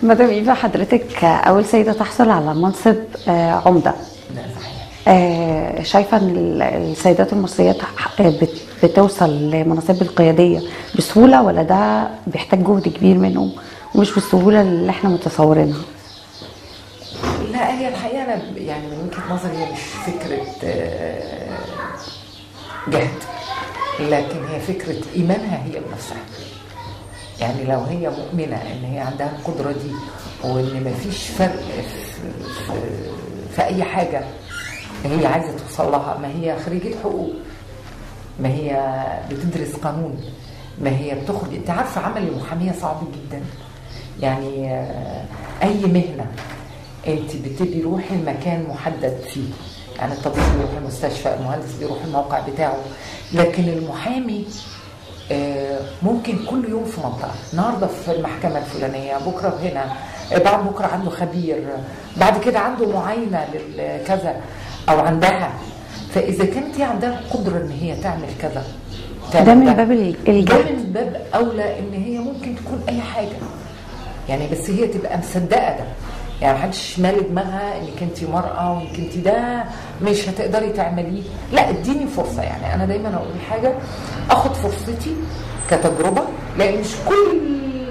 مدام ايفا حضرتك اول سيده تحصل على منصب آه، عمده لا صحيح آه، شايفه ان ال- السيدات المصريات ح- آه، بت- بتوصل لمناصب القياديه بسهوله ولا ده بيحتاج جهد كبير منهم ومش بالسهوله اللي احنا متصورينها لا هي الحقيقه انا ب- يعني من وجهه نظري هي مش فكره آه، جهد لكن هي فكره ايمانها هي بنفسها يعني لو هي مؤمنه ان هي عندها القدره دي وان مفيش فرق في, في, في اي حاجه هي عايزه توصل لها ما هي خريجه حقوق ما هي بتدرس قانون ما هي بتخرج انت عارفه عمل المحاميه صعب جدا يعني آه، اي مهنه انت بتبقي روحي المكان محدد فيه يعني الطبيب بيروح المستشفى المهندس بيروح الموقع بتاعه لكن المحامي آه، ممكن كل يوم في منطقه النهارده في المحكمه الفلانيه بكره هنا آه، بعد بكره عنده خبير بعد كده عنده معاينه للكذا او عندها فاذا كانت هي عندها القدره ان هي تعمل كذا تعمل ده من باب ال- ده الجهد من باب اولى ان هي ممكن تكون اي حاجه يعني بس هي تبقى مصدقه ده يعني محدش مالي دماغها انك انت مرأة وانك انت ده مش هتقدري تعمليه لا اديني فرصة يعني انا دايما اقول حاجة اخد فرصتي كتجربة لان مش كل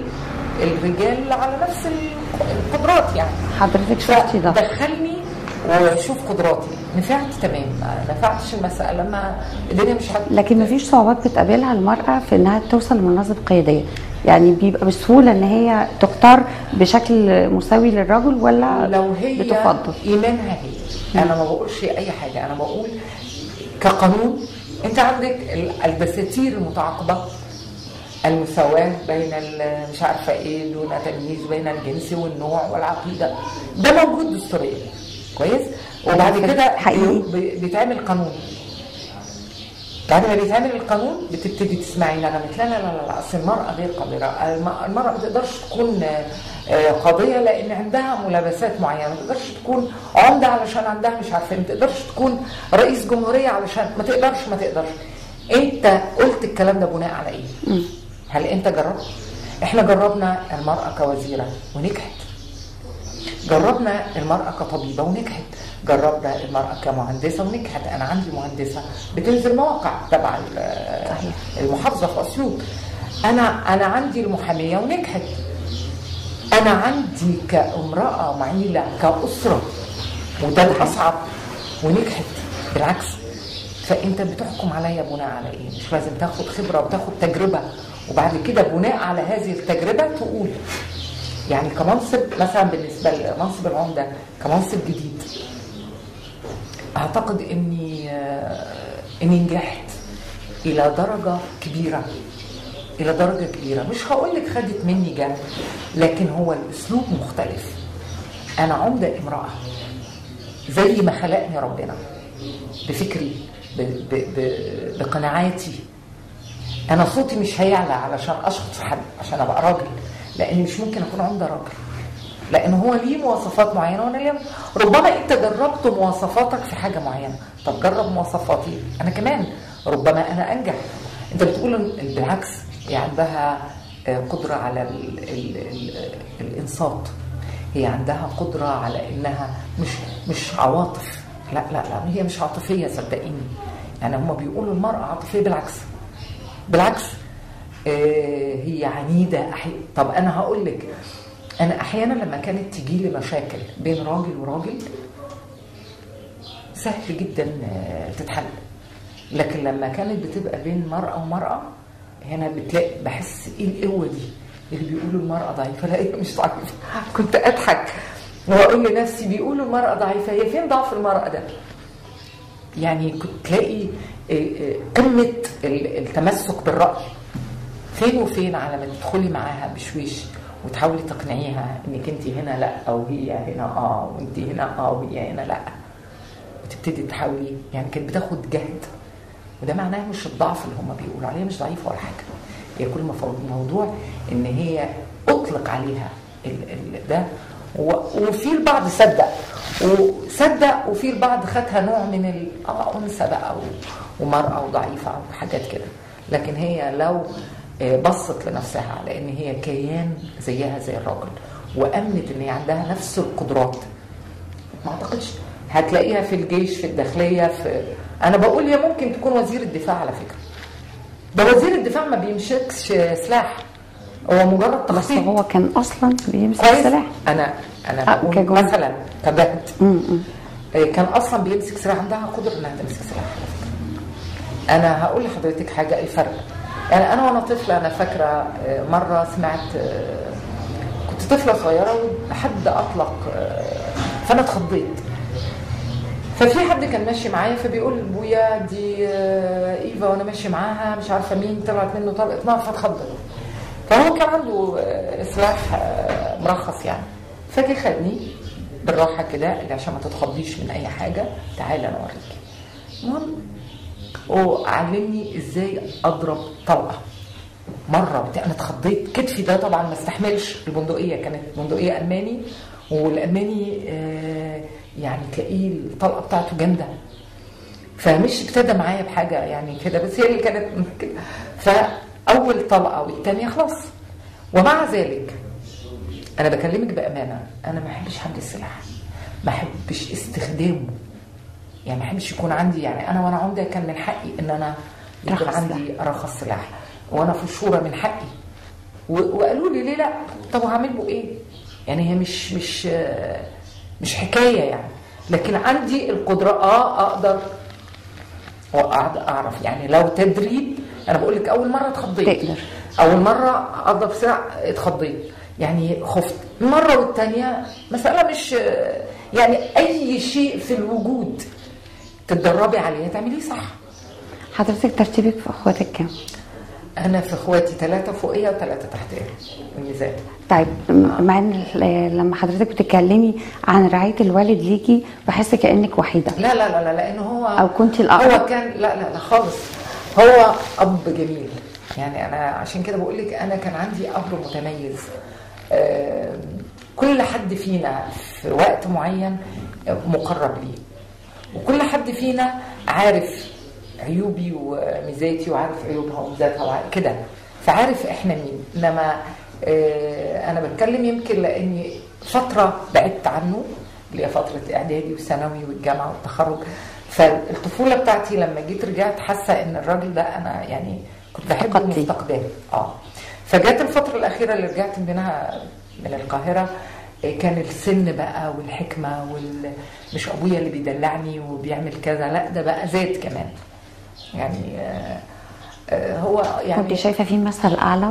الرجال على نفس القدرات يعني حضرتك شفتي ده دخلني وشوف قدراتي نفعت تمام ما نفعتش المسألة ما الدنيا مش هت... لكن مفيش صعوبات بتقابلها المرأة في انها توصل لمناصب قيادية يعني بيبقى بسهولة ان هي تختار بشكل مساوي للرجل ولا لو هي بتفضل ايمانها هي انا ما بقولش اي حاجه انا بقول كقانون انت عندك ال- الدساتير المتعاقبه المساواه بين ال- مش عارفه ايه دون تمييز بين الجنس والنوع والعقيده ده موجود دستوريا كويس وبعد كده حقيقي. بي- بيتعمل قانون بعد ما بيتعمل القانون بتبتدي تسمعي نغمة لا لا لا لا, لا اصل المرأة غير قادرة الم- المرأة ما تقدرش تكون آه، آه، قاضية لأن عندها ملابسات معينة ما تقدرش تكون عمدة علشان عندها مش عارفة إيه، ما تقدرش تكون رئيس جمهورية علشان ما تقدرش ما تقدرش أنت قلت الكلام ده بناء على إيه؟ هل أنت جربت؟ إحنا جربنا المرأة كوزيرة ونجحت جربنا المرأة كطبيبة ونجحت جربنا المرأة كمهندسة ونجحت أنا عندي مهندسة بتنزل مواقع تبع ال- صحيح. المحافظة في أسيوط أنا أنا عندي المحامية ونجحت أنا عندي كامرأة معيلة كأسرة وده الأصعب ونجحت بالعكس فأنت بتحكم عليا بناء على إيه؟ مش لازم تاخد خبرة وتاخد تجربة وبعد كده بناء على هذه التجربة تقول يعني كمنصب مثلا بالنسبه لمنصب العمده كمنصب جديد اعتقد اني آه، اني نجحت الى درجه كبيره الى درجه كبيره مش هقول لك خدت مني جهد لكن هو الاسلوب مختلف انا عمده امراه زي ما خلقني ربنا بفكري ب- ب- ب- بقناعاتي انا صوتي مش هيعلى علشان اشخط في حد عشان ابقى راجل لان مش ممكن اكون عمده راجل لان هو ليه مواصفات معينه وانا ليه ربما انت جربت مواصفاتك في حاجه معينه طب جرب مواصفاتي انا كمان ربما انا انجح انت بتقول إن- بالعكس هي عندها آه، قدره على ال ال ال الانصات هي عندها قدره على انها مش مش عواطف لا لا لا هي مش عاطفيه صدقيني يعني هم بيقولوا المراه عاطفيه بالعكس بالعكس آه، هي عنيدة أحي... طب أنا هقول لك أنا أحيانا لما كانت تجي لي مشاكل بين راجل وراجل سهل جدا آه، تتحل لكن لما كانت بتبقى بين مرأة ومرأة هنا بتلاقي بحس ايه القوة دي اللي بيقولوا المرأة ضعيفة لا هي مش ضعيفة كنت أضحك وأقول لنفسي بيقولوا المرأة ضعيفة هي فين ضعف المرأة ده؟ يعني كنت تلاقي آه، آه، قمة ال- التمسك بالرأي فين وفين على ما تدخلي معاها بشويش وتحاولي تقنعيها انك انت هنا لا او هي هنا اه وانت هنا اه وهي هنا لا وتبتدي تحاولي يعني كانت بتاخد جهد وده معناه مش الضعف اللي هم بيقولوا عليه مش ضعيفه ولا حاجه هي كل ما فوق الموضوع ان هي اطلق عليها ال ال ده و- وفي البعض صدق وصدق وفي البعض خدها نوع من ال- اه انثى بقى و- ومراه وضعيفه وحاجات كده لكن هي لو آه، بصت لنفسها على ان هي كيان زيها زي الراجل وامنت ان هي عندها نفس القدرات ما اعتقدش هتلاقيها في الجيش في الداخليه في انا بقول يا ممكن تكون وزير الدفاع على فكره ده وزير الدفاع ما بيمسكش سلاح هو مجرد بس تخطيط هو كان اصلا بيمسك كويس سلاح انا انا آه، بقول كجندي. مثلا كبهد م- م. آه، كان اصلا بيمسك سلاح عندها قدره انها تمسك سلاح على فكرة. انا هقول لحضرتك حاجه الفرق يعني انا وانا طفله انا فاكره آه، مره سمعت آه، كنت طفله صغيره وحد اطلق آه، فانا اتخضيت ففي حد كان ماشي معايا فبيقول لابويا دي آه، ايفا وانا ماشي معاها مش عارفه مين طلعت منه طلقه نار فاتخضت فهو كان عنده آه، سلاح آه، مرخص يعني فجي خدني بالراحه كده اللي عشان ما تتخضيش من اي حاجه تعالى انا اوريك المهم وعلمني ازاي اضرب طلقه مره بتاع انا اتخضيت كتفي ده طبعا ما استحملش البندقيه كانت بندقيه الماني والالماني آه، يعني تلاقيه الطلقه بتاعته جامده فمش ابتدى معايا بحاجه يعني كده بس هي اللي كانت كده فاول طلقه والثانيه خلاص ومع ذلك انا بكلمك بامانه انا ما بحبش حمل السلاح ما بحبش استخدامه يعني ما بحبش يكون عندي يعني انا وانا عمده كان من حقي ان انا يكون رخص عندي ارخص سلاح وانا في الشورى من حقي و- وقالوا لي ليه لا طب وهعمل له ايه يعني هي مش مش آه، مش حكايه يعني لكن عندي القدره اه اقدر واقعد اعرف يعني لو تدريب انا بقول لك اول مره اتخضيت تقدر. اول مره اضرب سرعه اتخضيت يعني خفت المره والثانيه مساله مش يعني اي شيء في الوجود تتدربي عليه تعمليه صح حضرتك ترتيبك في اخواتك كام؟ انا في اخواتي ثلاثه فوقيه وثلاثه تحتيه الميزان طيب م- مع ان ال- لما حضرتك بتتكلمي عن رعايه الوالد ليكي بحس كانك وحيده لا لا لا لا لان هو أو كنتي الأقرب؟ هو كان لا لا لا خالص هو اب جميل يعني انا عشان كده بقول لك انا كان عندي اب متميز آه، كل حد فينا في وقت معين مقرب ليه وكل حد فينا عارف عيوبي وميزاتي وعارف عيوبها وميزاتها وع- كده فعارف احنا مين انما آه، انا بتكلم يمكن لاني فتره بعدت عنه اللي هي فتره اعدادي وثانوي والجامعه والتخرج فالطفوله بتاعتي لما جيت رجعت حاسه ان الراجل ده انا يعني كنت بحبه افتقدتيه. ومفتقداه اه فجت الفتره الاخيره اللي رجعت منها من القاهره إيه، كان السن بقى والحكمه وال... مش ابويا اللي بيدلعني وبيعمل كذا لا ده بقى زاد كمان يعني آه، آه، هو كنت يعني شايفه في مثل اعلى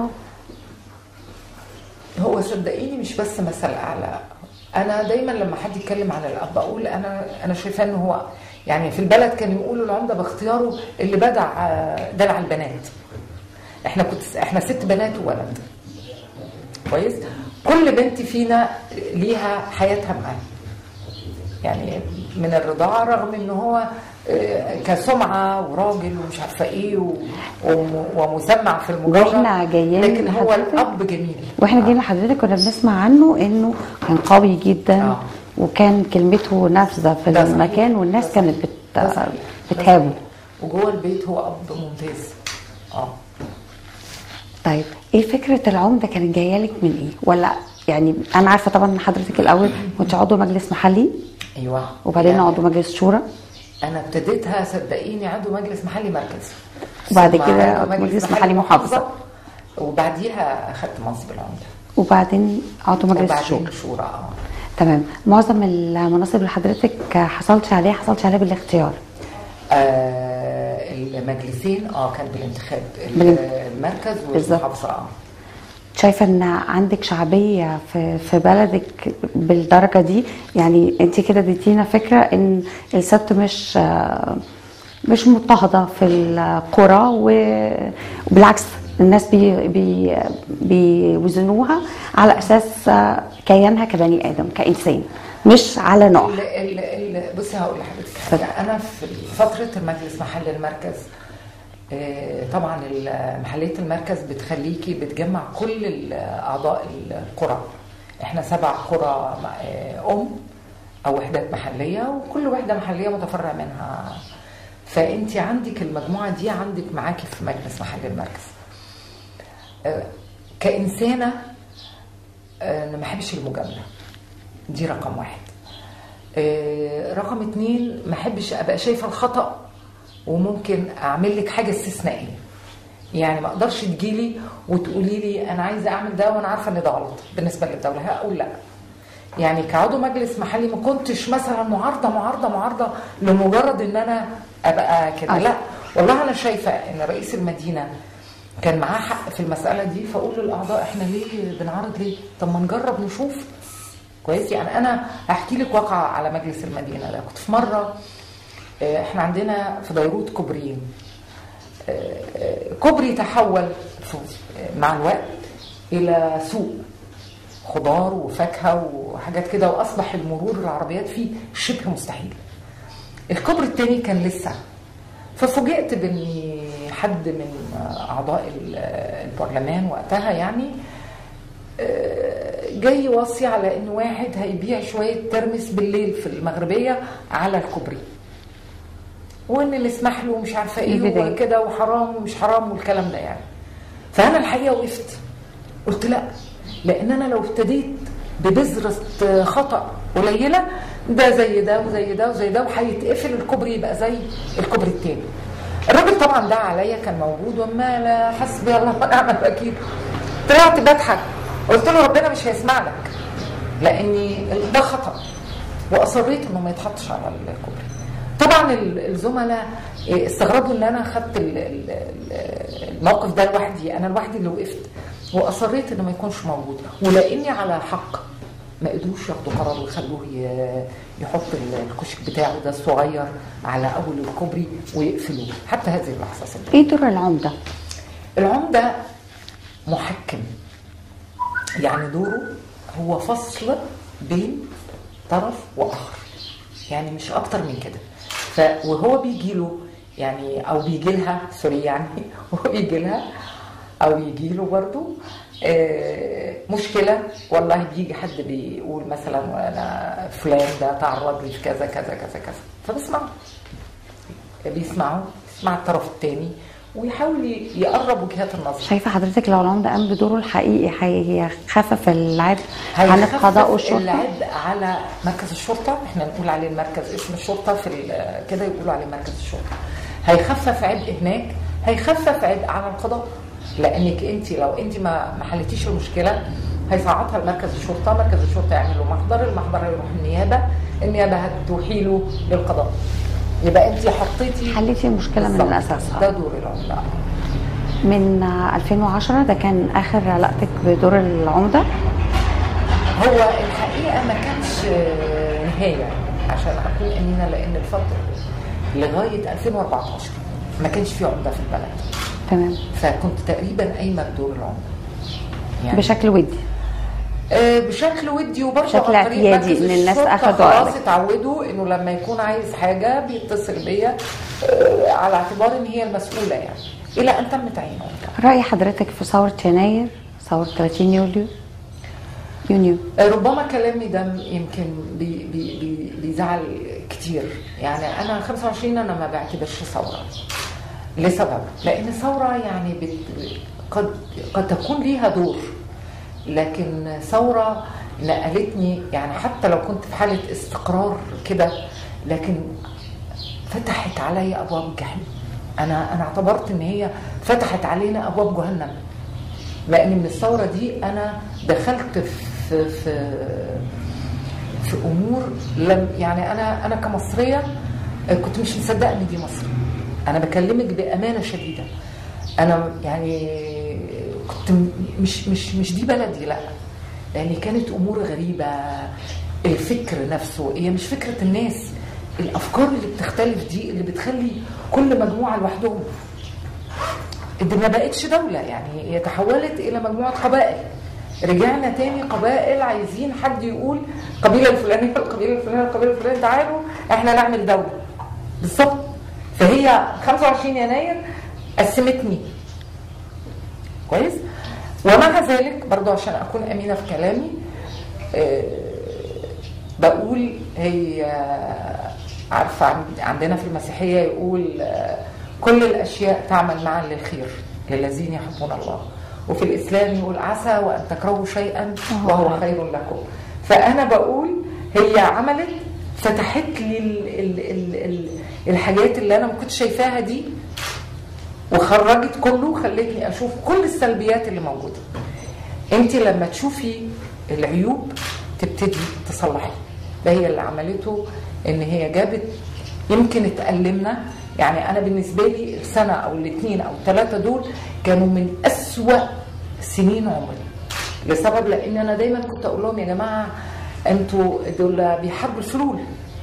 هو صدقيني مش بس مثل اعلى انا دايما لما حد يتكلم عن الاب اقول انا انا شايفاه ان هو يعني في البلد كانوا يقولوا العمده باختياره اللي بدع آه، دلع البنات احنا كنت احنا ست بنات وولد كويس كل بنت فينا ليها حياتها معاه يعني من الرضاعه رغم ان هو آه، كسمعه وراجل ومش عارفه ايه و- وم- ومسمع في المجتمع وإحنا جايين لكن هو لحضرتك- الاب جميل واحنا جايين لحضرتك كنا بنسمع عنه انه كان قوي جدا آه. وكان كلمته نافذه في ده صحيح. المكان والناس ده كانت صحيح. بت... ده صحيح. بتهابه ده صحيح. وجوه البيت هو اب ممتاز اه طيب ايه فكره العمده كانت جايه لك من ايه ولا يعني انا عارفه طبعا ان حضرتك الاول كنت عضو مجلس محلي ايوه وبعدين يعني عضو مجلس شورى انا ابتديتها صدقيني عضو مجلس محلي مركز وبعد ثم كده عضو عضو مجلس محلي محافظة. وبعديها اخذت منصب العمده وبعدين عضو مجلس شورى وبعدين شورى اه تمام معظم المناصب اللي حضرتك حصلت عليها حصلت عليها بالاختيار آه، المجلسين اه كان بالانتخاب بالان- المركز بالظبط. والمحافظه اه شايفه ان عندك شعبيه في في بلدك بالدرجه دي يعني انت كده اديتينا فكره ان الست مش آه، مش مضطهده في القرى و- وبالعكس الناس بي بي بيوزنوها على اساس آه، كيانها كبني ادم كانسان مش على نوع ال- ال- ال- بصي هقول لحضرتك حاجه انا في فتره المجلس محل المركز آه، طبعا ال- محليه المركز بتخليكي بتجمع كل ال- اعضاء القرى احنا سبع قرى آه، ام او وحدات محليه وكل وحده محليه متفرع منها فانت عندك المجموعه دي عندك معاكي في مجلس محل المركز آه، كانسانه انا ما بحبش المجامله دي رقم واحد آه، رقم اتنين ما احبش ابقى شايفه الخطا وممكن اعمل لك حاجه استثنائيه يعني ما اقدرش تجيلي وتقولي لي انا عايزه اعمل ده وانا عارفه ان ده غلط بالنسبه للدوله هقول لا يعني كعضو مجلس محلي ما كنتش مثلا معارضه معارضه معارضه لمجرد ان انا ابقى كده أيوة. لا والله انا شايفه ان رئيس المدينه كان معاه حق في المساله دي فاقول للاعضاء احنا ليه بنعارض ليه؟ طب ما نجرب نشوف كويس يعني انا هحكي لك واقعه على مجلس المدينه ده كنت في مره آه، احنا عندنا في بيروت كوبريين آه، آه، كوبري تحول في- مع الوقت الى سوق خضار وفاكهه وحاجات كده واصبح المرور العربيات فيه شبه مستحيل الكوبري التاني كان لسه ففوجئت بان حد من اعضاء ال- البرلمان وقتها يعني آه، جاي يوصي على ان واحد هيبيع شويه ترمس بالليل في المغربيه على الكوبري وان اللي اسمح له مش عارفه ايه البداية. وكده وحرام ومش حرام والكلام ده يعني فانا الحقيقه وقفت قلت لا لان انا لو ابتديت ببذره خطا قليله ده زي ده وزي ده وزي ده وهيتقفل الكوبري يبقى زي الكوبري التاني الراجل طبعا دعا عليا كان موجود وما لا حسبي الله ونعم الوكيل طلعت بضحك قلت له ربنا مش هيسمع لك لاني ده خطا واصريت انه ما يتحطش على الكوبري طبعا ال- الزملاء استغربوا ان انا خدت ال- ال- ال- الموقف ده لوحدي انا لوحدي اللي وقفت واصريت انه ما يكونش موجود ولاني على حق ما قدروش ياخدوا قرار ويخلوه ي- يحط ال- الكشك بتاعه ده الصغير على اول الكوبري ويقفلوه حتى هذه اللحظه صدق ايه دور العمده؟ العمدة محكم يعني دوره هو فصل بين طرف وآخر يعني مش أكتر من كده ف وهو بيجي له يعني أو بيجي لها سوري يعني هو بيجي لها أو يجي له برضه آه، مشكلة والله بيجي حد بيقول مثلا أنا فلان ده تعرض لي في كذا كذا كذا كذا فبسمعه بيسمعوا يسمع الطرف الثاني ويحاول يقرب وجهات النظر شايفه حضرتك لو العمده قام بدوره الحقيقي هيخفف العبء عن هيخفف القضاء والشرطه العبء على مركز الشرطه احنا نقول عليه المركز اسم الشرطه في ال- كده يقولوا عليه مركز الشرطه هيخفف عبء هناك هيخفف عبء على القضاء لانك انت لو انت ما ما حلتيش المشكله هيصعدها لمركز الشرطه مركز الشرطه يعمل له محضر المحضر هيروح النيابه النيابه هتوحي له للقضاء يبقى انت حطيتي حليتي المشكله من بالظبط. الاساس ده آه. دور العمده من 2010 ده كان اخر علاقتك بدور العمده هو الحقيقه ما كانش آه، نهايه عشان اكون امينه لان الفتره لغايه 2014 ما كانش في عمده في البلد تمام فكنت تقريبا قايمه بدور العمده يعني بشكل ودي آه، بشكل ودي وبرضه بشكل عن طريق اعتيادي مركز إن الناس الشرطة أخدوا خلاص عليك. اتعودوا انه لما يكون عايز حاجه بيتصل بيا آه، على اعتبار ان هي المسؤوله يعني الى ان تم تعيينه راي حضرتك في ثوره يناير ثوره 30 يوليو يونيو ربما كلامي ده يمكن بي بي بي بيزعل كتير يعني انا 25 انا ما بعتبرش ثوره لسبب لان الثوره يعني بت قد قد تكون ليها دور لكن ثوره نقلتني يعني حتى لو كنت في حاله استقرار كده لكن فتحت عليا ابواب الجحيم انا انا اعتبرت ان هي فتحت علينا ابواب جهنم لان من الثوره دي انا دخلت في في في امور لم يعني انا انا كمصريه كنت مش مصدقه ان دي مصر انا بكلمك بامانه شديده انا يعني كنت م- مش مش مش دي بلدي لا لان كانت امور غريبه الفكر نفسه هي مش فكره الناس الافكار اللي بتختلف دي اللي بتخلي كل مجموعه لوحدهم دي ما بقتش دولة يعني هي تحولت إلى مجموعة قبائل رجعنا تاني قبائل عايزين حد يقول قبيلة الفلانية القبيلة الفلانية القبيلة الفلانية تعالوا احنا نعمل دولة بالظبط فهي 25 يناير قسمتني كويس ومع ذلك برضو عشان أكون أمينة في كلامي آه، بقول هي عارفة عند- عندنا في المسيحية يقول آه، كل الأشياء تعمل معا للخير للذين يحبون الله وفي الاسلام يقول عسى وان تكرهوا شيئا وهو وهو خير لكم فانا بقول هي عملت فتحت لي ال ال ال ال الحاجات اللي انا ما كنتش شايفاها دي وخرجت كله وخلتني اشوف كل السلبيات اللي موجوده انت لما تشوفي العيوب تبتدي تصلحي ده هي اللي عملته ان هي جابت يمكن اتألمنا يعني انا بالنسبه لي السنه او الاثنين او الثلاثه دول كانوا من اسوأ سنين عمري لسبب لان انا دايما كنت اقول لهم يا جماعه انتوا دول بيحاربوا الفلول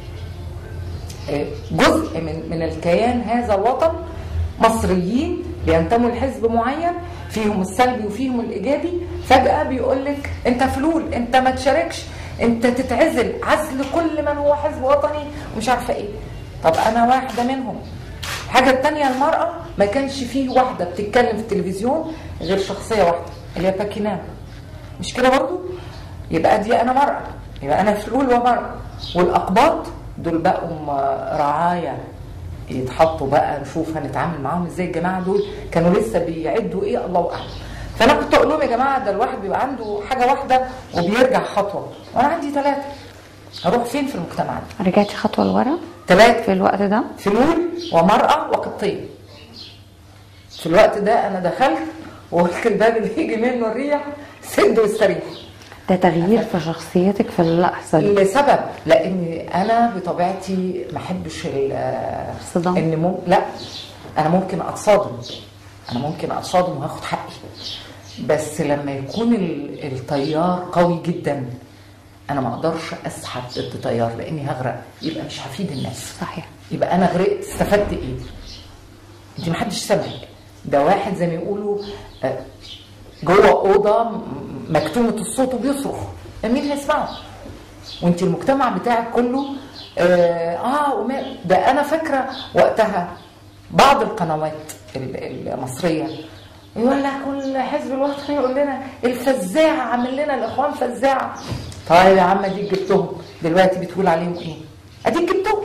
جزء من من الكيان هذا الوطن مصريين بينتموا لحزب معين فيهم السلبي وفيهم الايجابي فجاه بيقول لك انت فلول انت ما تشاركش انت تتعزل عزل كل من هو حزب وطني ومش عارفه ايه طب انا واحده منهم الحاجه الثانيه المراه ما كانش فيه واحده بتتكلم في التلفزيون غير شخصيه واحده اللي هي باكينان مش كده برضو يبقى دي انا مرأة يبقى انا فلول ومرأة والاقباط دول بقوا رعايا يتحطوا بقى نشوف هنتعامل معاهم ازاي الجماعه دول كانوا لسه بيعدوا ايه الله اعلم فانا كنت اقول لهم يا جماعه ده الواحد بيبقى عنده حاجه واحده وبيرجع خطوه وانا عندي ثلاثه هروح فين في المجتمع ده؟ رجعتي خطوه لورا ثلاثه في الوقت ده فلول ومراه وقبطيه في الوقت ده انا دخلت وقلت الباب اللي يجي منه الريح سد واستريح ده تغيير في شخصيتك في اللحظه دي لسبب لان انا بطبيعتي ما احبش ال- الصدام. ان مم... لا انا ممكن اتصادم انا ممكن اتصادم وهاخد حقي بس لما يكون ال- التيار قوي جدا انا ما اقدرش اسحب ضد تيار لاني هغرق يبقى مش هفيد الناس صحيح يبقى انا غرقت استفدت ايه انت ما حدش سامعك ده واحد زي ما يقولوا آه، جوه اوضه م- مكتومه الصوت وبيصرخ مين هيسمعه وانت المجتمع بتاعك كله اه, آه وما ده انا فاكره وقتها بعض القنوات ال- المصريه يقول لك كل حزب الوطني يقول لنا الفزاعه عامل لنا الاخوان فزاعه طيب يا عم اديك جبتهم دلوقتي بتقول عليهم ايه؟ اديك جبتهم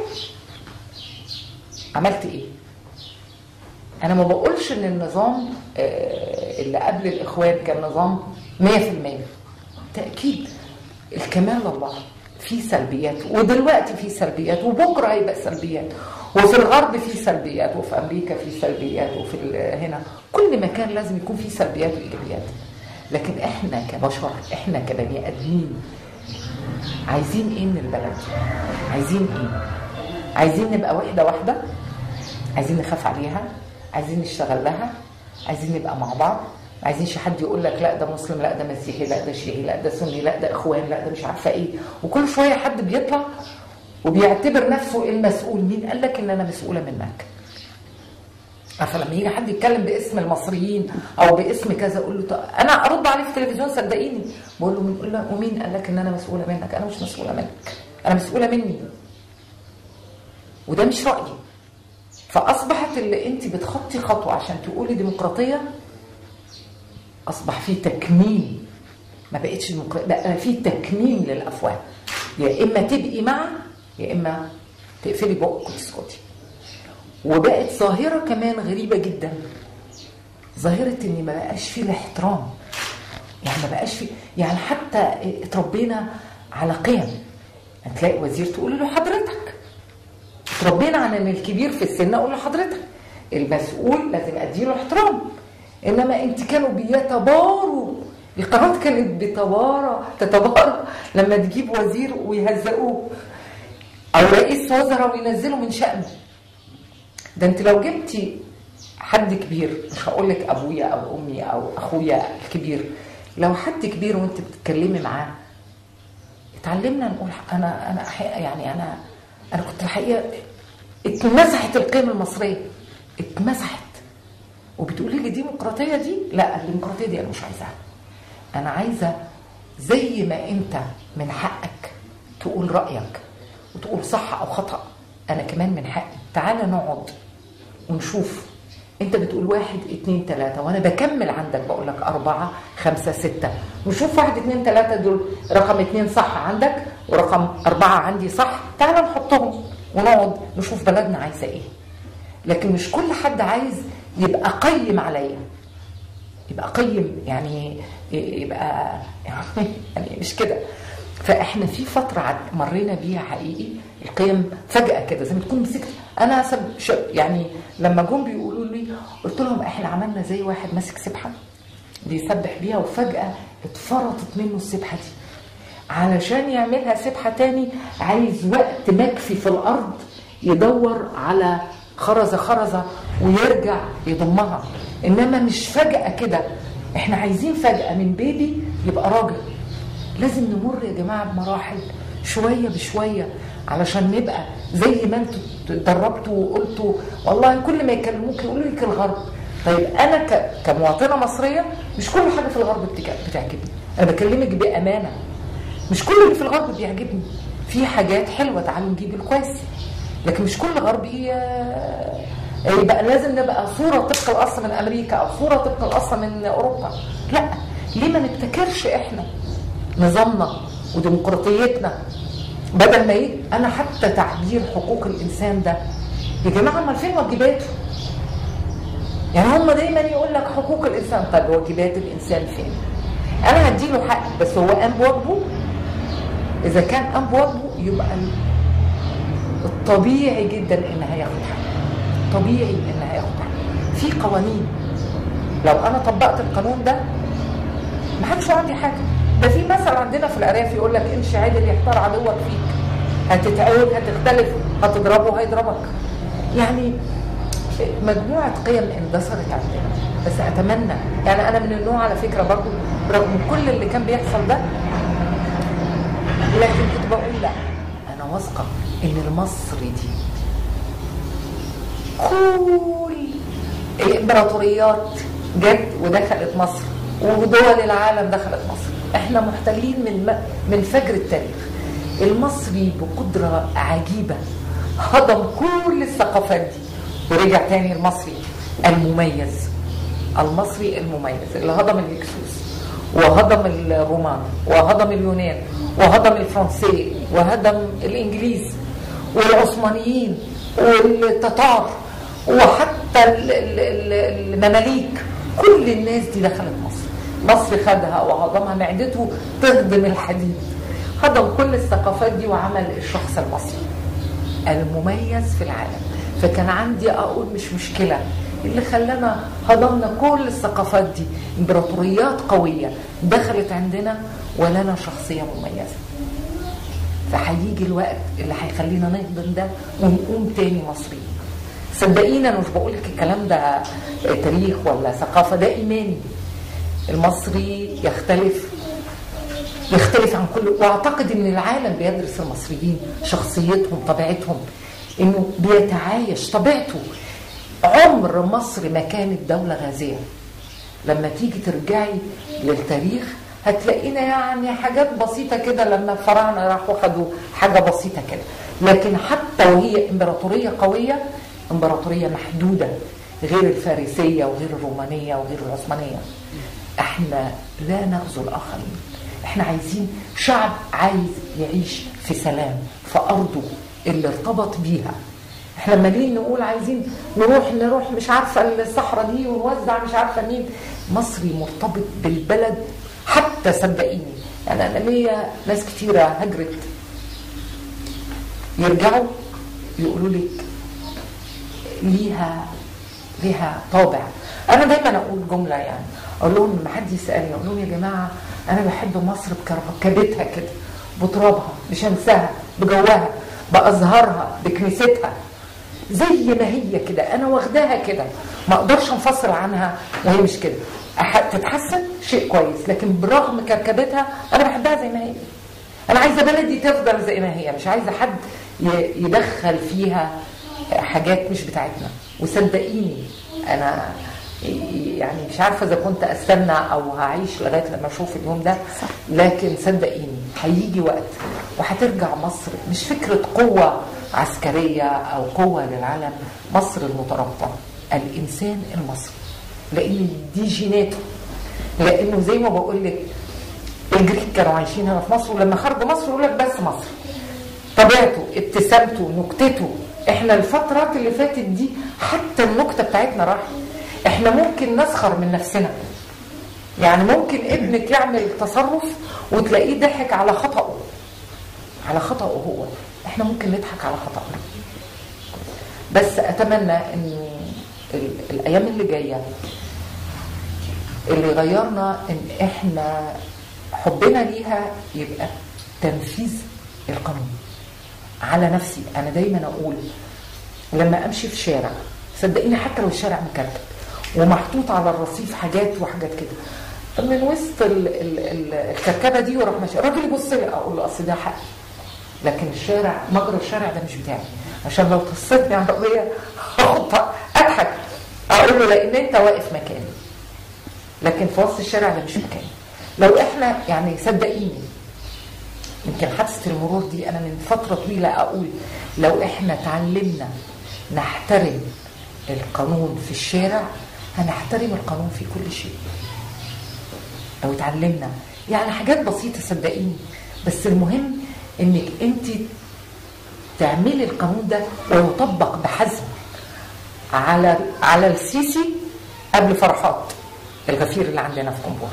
عملت ايه؟ انا ما بقولش ان النظام آه، اللي قبل الاخوان كان نظام 100% تاكيد الكمال الله في سلبيات ودلوقتي في سلبيات وبكره هيبقى سلبيات وفي الغرب في سلبيات وفي امريكا في سلبيات وفي ال- هنا كل مكان لازم يكون فيه سلبيات وايجابيات لكن احنا كبشر احنا كبني ادمين عايزين ايه من البلد عايزين ايه عايزين نبقى وحده واحده عايزين نخاف عليها عايزين نشتغل لها عايزين نبقى مع بعض عايزينش حد يقول لك لا ده مسلم لا ده مسيحي لا ده شيعي لا ده سني لا ده اخوان لا ده مش عارفه ايه وكل شويه حد بيطلع وبيعتبر نفسه المسؤول مين قال لك ان انا مسؤوله منك عارفه لما يجي حد يتكلم باسم المصريين او باسم كذا اقول له طب انا ارد عليه في التلفزيون صدقيني بقول له مين- لا ومين قال لك ان انا مسؤوله منك انا مش مسؤوله منك انا مسؤوله مني وده مش رايي فاصبحت اللي انت بتخطي خطوه عشان تقولي ديمقراطيه اصبح في تكميم ما بقتش ديمقراطيه بقى في تكميم للافواه يا اما تبقي مع يا اما تقفلي بقك وتسكتي وبقت ظاهره كمان غريبه جدا ظاهره ان ما بقاش فيه الاحترام يعني ما بقاش فيه يعني حتى اتربينا على قيم هتلاقي وزير تقول له حضرتك اتربينا على ان الكبير في السن اقول له حضرتك المسؤول لازم اديله احترام انما انت كانوا بيتباروا القناه كانت بتبارى تتبارى لما تجيب وزير ويهزقوه او رئيس وزراء وينزلوا من شأنه ده انت لو جبتي حد كبير مش هقول لك ابويا او امي او اخويا الكبير لو حد كبير وانت بتتكلمي معاه اتعلمنا نقول انا انا أحي- يعني انا انا كنت الحقيقه اتمسحت القيم المصريه اتمسحت وبتقولي لي ديمقراطيه دي لا الديمقراطيه دي انا مش عايزاها انا عايزه زي ما انت من حقك تقول رايك وتقول صح او خطا انا كمان من حقي تعالى نقعد ونشوف انت بتقول واحد اتنين تلاتة وانا بكمل عندك بقول لك اربعة خمسة ستة نشوف واحد اتنين تلاتة دول رقم اتنين صح عندك ورقم اربعة عندي صح تعالى نحطهم ونقعد نشوف بلدنا عايزة ايه لكن مش كل حد عايز يبقى قيم عليا يبقى قيم يعني يبقى يعني مش كده فاحنا في فتره عد- مرينا بيها حقيقي القيم فجاه كده زي ما تكون مسكت انا سب ش- يعني لما جم بيقولوا لي قلت لهم احنا عملنا زي واحد ماسك سبحه بيسبح بيها وفجاه اتفرطت منه السبحه دي علشان يعملها سبحه تاني عايز وقت مكفي في الارض يدور على خرزه خرزه ويرجع يضمها انما مش فجاه كده احنا عايزين فجاه من بيبي يبقى راجل لازم نمر يا جماعه بمراحل شويه بشويه علشان نبقى زي ما انتوا اتدربتوا وقلتوا والله كل ما يكلموك يقولوا لك الغرب طيب انا ك- كمواطنه مصريه مش كل حاجه في الغرب بتك- بتعجبني انا بكلمك بامانه مش كل اللي في الغرب بيعجبني في حاجات حلوه تعالوا نجيب الكويس لكن مش كل غربي آه، يبقى لازم نبقى صوره طبق الاصل من امريكا او صوره طبق الاصل من اوروبا لا ليه ما نبتكرش احنا نظامنا وديمقراطيتنا بدل ما ايه انا حتى تعبير حقوق الانسان ده يا جماعه امال فين واجباته يعني هم دايما يقول لك حقوق الانسان طب واجبات الانسان فين انا هديله حق بس هو قام بواجبه اذا كان قام بواجبه يبقى الطبيعي جدا ان هياخد حق طبيعي ان هياخد حق في قوانين لو انا طبقت القانون ده ما حدش عندي حاجه ده في مثل عندنا في الارياف يقول لك امشي عادل يختار عدوك فيك هتتعود هتختلف هتضربه هيضربك يعني مجموعه قيم اندثرت عندنا بس اتمنى يعني انا من النوع على فكره برضو رغم كل اللي كان بيحصل ده لكن كنت بقول لا انا واثقه ان المصري دي كل الامبراطوريات جت ودخلت مصر ودول العالم دخلت مصر احنا محتلين من م- من فجر التاريخ المصري بقدرة عجيبة هضم كل الثقافات دي ورجع تاني المصري المميز المصري المميز اللي هضم الهكسوس وهضم الرومان وهضم اليونان وهضم الفرنسي وهضم الانجليز والعثمانيين والتتار وحتى ال- ال- ال- المماليك كل الناس دي دخلت مصر مصر خدها وهضمها معدته تهضم الحديد هضم كل الثقافات دي وعمل الشخص المصري المميز في العالم فكان عندي اقول مش مشكله اللي خلانا هضمنا كل الثقافات دي امبراطوريات قويه دخلت عندنا ولنا شخصيه مميزه فهيجي الوقت اللي هيخلينا نهضم ده ونقوم تاني مصريين صدقيني انا مش بقول لك الكلام ده تاريخ ولا ثقافه ده ايماني المصري يختلف يختلف عن كل واعتقد ان العالم بيدرس المصريين شخصيتهم طبيعتهم انه بيتعايش طبيعته عمر مصر ما كانت دوله غازيه لما تيجي ترجعي للتاريخ هتلاقينا يعني حاجات بسيطه كده لما الفراعنه راحوا خدوا حاجه بسيطه كده لكن حتى وهي امبراطوريه قويه امبراطوريه محدوده غير الفارسيه وغير الرومانيه وغير العثمانيه احنا لا نغزو الاخرين احنا عايزين شعب عايز يعيش في سلام في ارضه اللي ارتبط بيها احنا لما جايين نقول عايزين نروح نروح مش عارفه الصحراء دي ونوزع مش عارفه مين مصري مرتبط بالبلد حتى صدقيني يعني انا ليا ناس كتيره هجرت يرجعوا يقولوا لك ليها ليها طابع انا دايما اقول جمله يعني اقول لهم لما حد يسالني اقول لهم يا جماعه انا بحب مصر بكركبتها كده بترابها بشمسها بجوها بازهارها بكنيستها زي ما هي كده انا واخداها كده ما اقدرش انفصل عنها وهي مش كده أح- تتحسن شيء كويس لكن برغم كركبتها انا بحبها زي ما هي انا عايزه بلدي تفضل زي ما هي مش عايزه حد ي- يدخل فيها حاجات مش بتاعتنا وصدقيني انا يعني مش عارفه اذا كنت استنى او هعيش لغايه لما اشوف اليوم ده لكن صدقيني هيجي وقت وهترجع مصر مش فكره قوه عسكريه او قوه للعالم مصر المترابطه الانسان المصري لان دي جيناته لانه زي ما بقول لك الجريك كانوا عايشين هنا في مصر ولما خرجوا مصر يقول لك بس مصر طبيعته ابتسامته نكتته احنا الفترات اللي فاتت دي حتى النكته بتاعتنا راحت احنا ممكن نسخر من نفسنا يعني ممكن ابنك يعمل تصرف وتلاقيه ضحك على خطأه على خطأه هو احنا ممكن نضحك على خطأنا بس اتمنى ان ال- الايام اللي جايه اللي غيرنا ان احنا حبنا ليها يبقى تنفيذ القانون على نفسي انا دايما اقول لما امشي في شارع صدقيني حتى لو الشارع مكركب ومحطوط على الرصيف حاجات وحاجات كده من وسط ال ال ال الكركبه دي وراح ماشي الراجل يبص لي اقول له اصل ده حق لكن الشارع مجرى الشارع ده مش بتاعي عشان لو تصيتني عربيه هاخد اضحك اقول له لان انت واقف مكاني لكن في وسط الشارع ده مش مكاني لو احنا يعني صدقيني يمكن حادثه المرور دي انا من فتره طويله اقول لو احنا اتعلمنا نحترم القانون في الشارع هنحترم القانون في كل شيء لو اتعلمنا يعني حاجات بسيطه صدقيني بس المهم انك انت تعملي القانون ده ويطبق بحزم على على السيسي قبل فرحات الغفير اللي عندنا في كمبور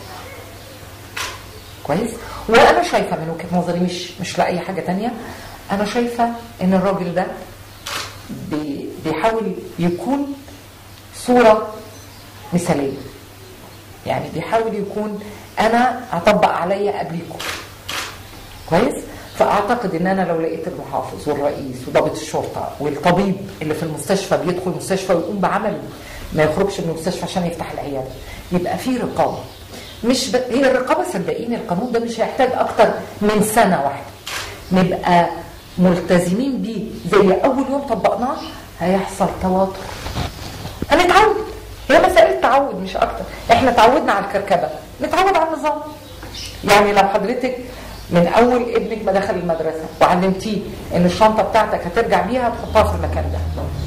كويس وانا شايفه من وجهه نظري مش مش لاي حاجه تانية انا شايفه ان الراجل ده بي- بيحاول يكون صوره مثاليه يعني بيحاول يكون انا اطبق عليا قبليكم كويس فاعتقد ان انا لو لقيت المحافظ والرئيس وضابط الشرطه والطبيب اللي في المستشفى بيدخل المستشفى ويقوم بعمله ما يخرجش من المستشفى عشان يفتح العياده يبقى في رقابه مش ب... هي الرقابه صدقيني القانون ده مش هيحتاج اكتر من سنه واحده نبقى ملتزمين بيه زي اول يوم طبقناه هيحصل تواتر هنتعود هي مسألة تعود مش أكتر احنا تعودنا على الكركبة نتعود على النظام يعني لو حضرتك من أول ابنك ما دخل المدرسة وعلمتيه إن الشنطة بتاعتك هترجع بيها هتحطها في المكان ده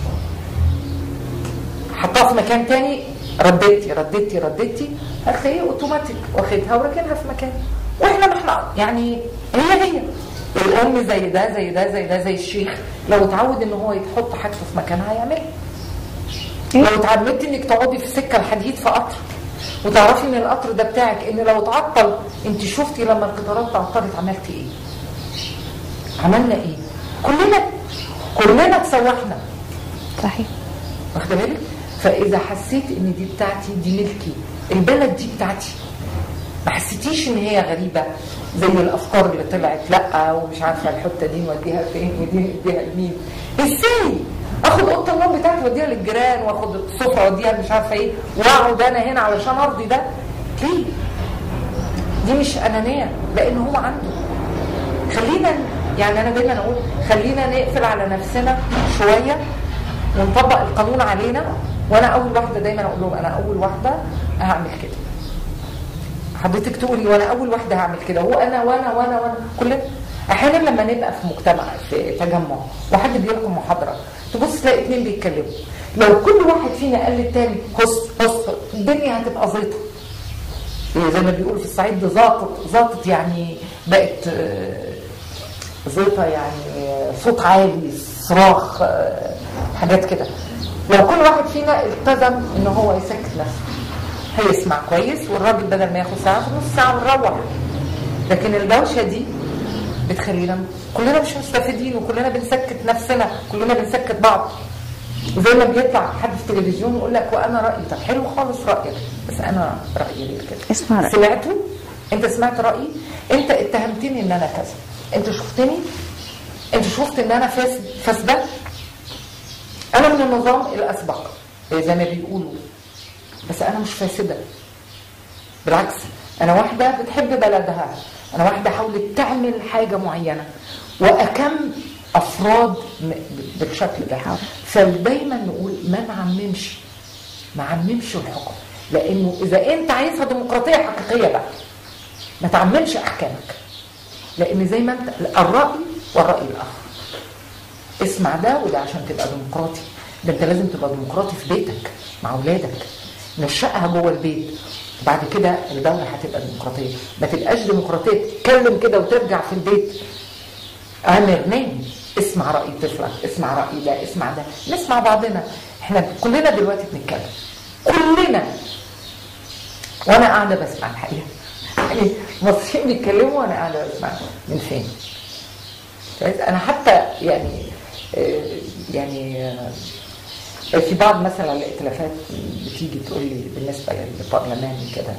حطها في مكان تاني رديتي رديتي رديتي هتلاقيه اوتوماتيك واخدها وراكنها في مكان واحنا ما احنا يعني هي هي الام زي ده زي ده زي ده زي الشيخ لو اتعود ان هو يحط حاجته في مكانها هيعملها لو اتعلمتي انك تقعدي في سكه الحديد في قطر وتعرفي ان القطر ده بتاعك ان لو اتعطل انت شفتي لما القطارات تعطلت عملتي ايه عملنا ايه كلنا كلنا اتسوحنا صحيح واخده بالك فاذا حسيت ان دي بتاعتي دي ملكي البلد دي بتاعتي ما حسيتيش ان هي غريبه زي الافكار اللي طلعت لا ومش عارفه الحته دي نوديها فين ودي نديها لمين ازاي اخد اوضه النوم بتاعتي واديها للجيران واخد السفره واديها مش عارفه ايه واقعد انا هنا علشان ارضي ده ليه دي مش انانيه لان هو عنده خلينا يعني انا دايما اقول خلينا نقفل على نفسنا شويه ونطبق القانون علينا وانا اول واحده دايما اقول لهم انا اول واحده هعمل كده حضرتك تقولي وانا اول واحده هعمل كده وانا وانا وانا وانا كلنا احيانا لما نبقى في مجتمع في تجمع وحد بيلقي محاضره تبص تلاقي اتنين بيتكلموا لو كل واحد فينا قال للتاني هص هص الدنيا هتبقى زيطه إيه زي ما بيقولوا في الصعيد ده زاطت زاطت يعني بقت آه، زيطه يعني آه، صوت عالي صراخ آه، حاجات كده لو كل واحد فينا التزم ان هو يسكت نفسه هيسمع كويس والراجل بدل ما ياخد ساعه في نص ساعه ونروح لكن الدوشه دي بتخلينا كلنا مش مستفيدين وكلنا بنسكت نفسنا كلنا بنسكت بعض وزي ما بيطلع حد في التلفزيون يقول لك وانا رايي طب حلو خالص رايك بس انا رايي غير كده اسمع رأيك. سمعته انت سمعت رايي انت اتهمتني ان انا كذا انت شفتني انت شفت ان انا فاسد فاسده انا من النظام الاسبق زي ما بيقولوا بس انا مش فاسده بالعكس انا واحده بتحب بلدها انا واحده حاولت تعمل حاجه معينه واكم افراد م- بالشكل ده فدايما نقول ما نعممش ما عممش الحكم لانه اذا انت عايزها ديمقراطيه حقيقيه بقى ما تعممش احكامك لان زي ما انت الراي والراي الاخر اسمع ده وده عشان تبقى ديمقراطي ده انت لازم تبقى ديمقراطي في بيتك مع اولادك نشأها جوه البيت وبعد كده الدولة هتبقى ديمقراطية ما تبقاش ديمقراطية تتكلم كده وترجع في البيت امر نام اسمع رأي طفلك اسمع رأي ده اسمع ده نسمع بعضنا احنا كلنا دلوقتي بنتكلم كلنا وانا قاعده بسمع الحقيقه يعني مصريين بيتكلموا وانا قاعده بسمع من فين كويس؟ انا حتى يعني آه، يعني آه، في بعض مثلا الائتلافات بتيجي تقول لي بالنسبه للبرلمان كده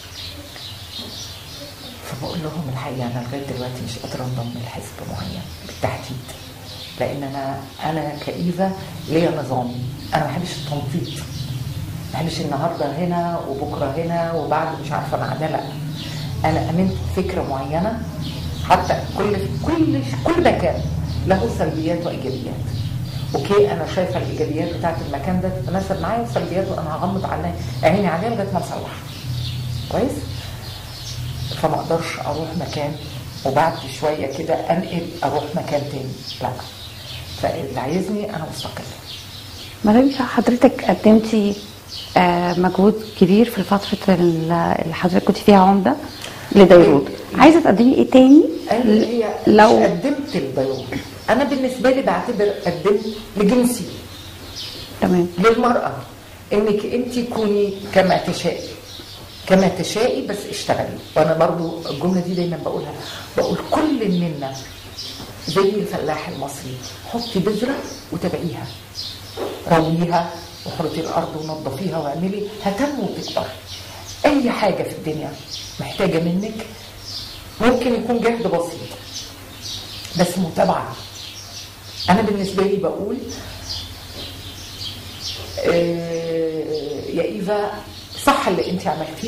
فبقول لهم الحقيقه انا لغايه دلوقتي مش قادره انضم لحزب معين بالتحديد لان انا انا كايفا ليا نظامي انا ما بحبش التنطيط ما بحبش النهارده هنا وبكره هنا وبعد مش عارفه بعد لا انا امنت بفكره معينه حتى كل كل كل مكان له سلبيات وايجابيات اوكي انا شايفه الايجابيات بتاعت المكان ده تتناسب معايا وسلبياته انا هغمض عليها عيني عليها لغايه ما اصلحها كويس فما اقدرش اروح مكان وبعد شويه كده انقل اروح مكان تاني لا فاللي عايزني انا مستقله مدام حضرتك قدمتي آه، مجهود كبير في فترة ال- اللي حضرتك كنت فيها عمدة لديروت عايزة تقدمي ايه تاني قال هي لو لو قدمت البيوت انا بالنسبه لي بعتبر قدمت لجنسي تمام للمراه انك انت كوني كما تشائي كما تشائي بس اشتغلي وانا برضو الجمله دي دايما بقولها بقول كل منا زي الفلاح المصري حطي بذره وتابعيها رويها وحرتي الارض ونظفيها واعملي هتنمو وتكبر اي حاجه في الدنيا محتاجه منك ممكن يكون جهد بسيط بس متابعه انا بالنسبه لي بقول آه، يا ايفا صح اللي انت عملتيه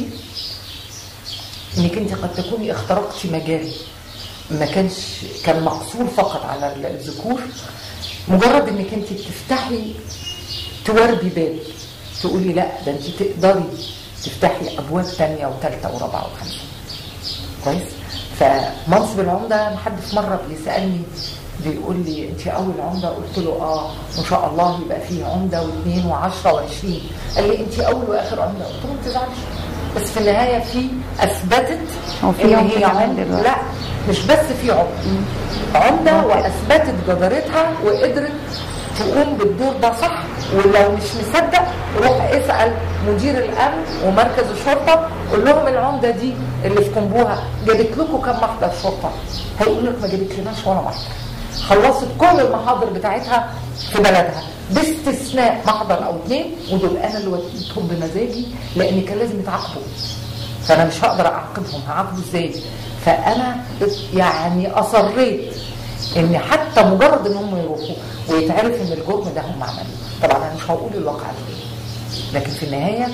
انك انت قد تكوني اخترقتي مجال ما كانش كان مقصور فقط على الذكور مجرد انك انت تفتحي تواربي باب تقولي لا ده انت تقدري تفتحي ابواب تانية وثالثه ورابعه وخامسه كويس فمنصب العمده ما حد في مره بيسالني بيقول لي انت اول عمده قلت له اه ما شاء الله يبقى فيه عمده واثنين وعشرة وعشرين قال لي انت اول واخر عمده قلت له ما تزعلش بس في النهايه في اثبتت هو في ان عمدة هي كمان عمده دلوقتي. لا مش بس في عمده عمده واثبتت جدارتها وقدرت تقوم بالدور ده صح ولو مش مصدق روح اسال مدير الامن ومركز الشرطه قول لهم العمده دي اللي في كمبوها جابت لكم كم محضر شرطه هيقول لك ما جابت لناش ولا محضر خلصت كل المحاضر بتاعتها في بلدها باستثناء محضر او اثنين ودول انا اللي وديتهم بمزاجي لان كان لازم يتعاقبوا فانا مش هقدر اعاقبهم هعاقبه ازاي فانا يعني اصريت ان حتى مجرد ان هم يروحوا ويتعرف ان الجرم ده هم عملوه طبعا انا مش هقول الواقع ده لكن في النهايه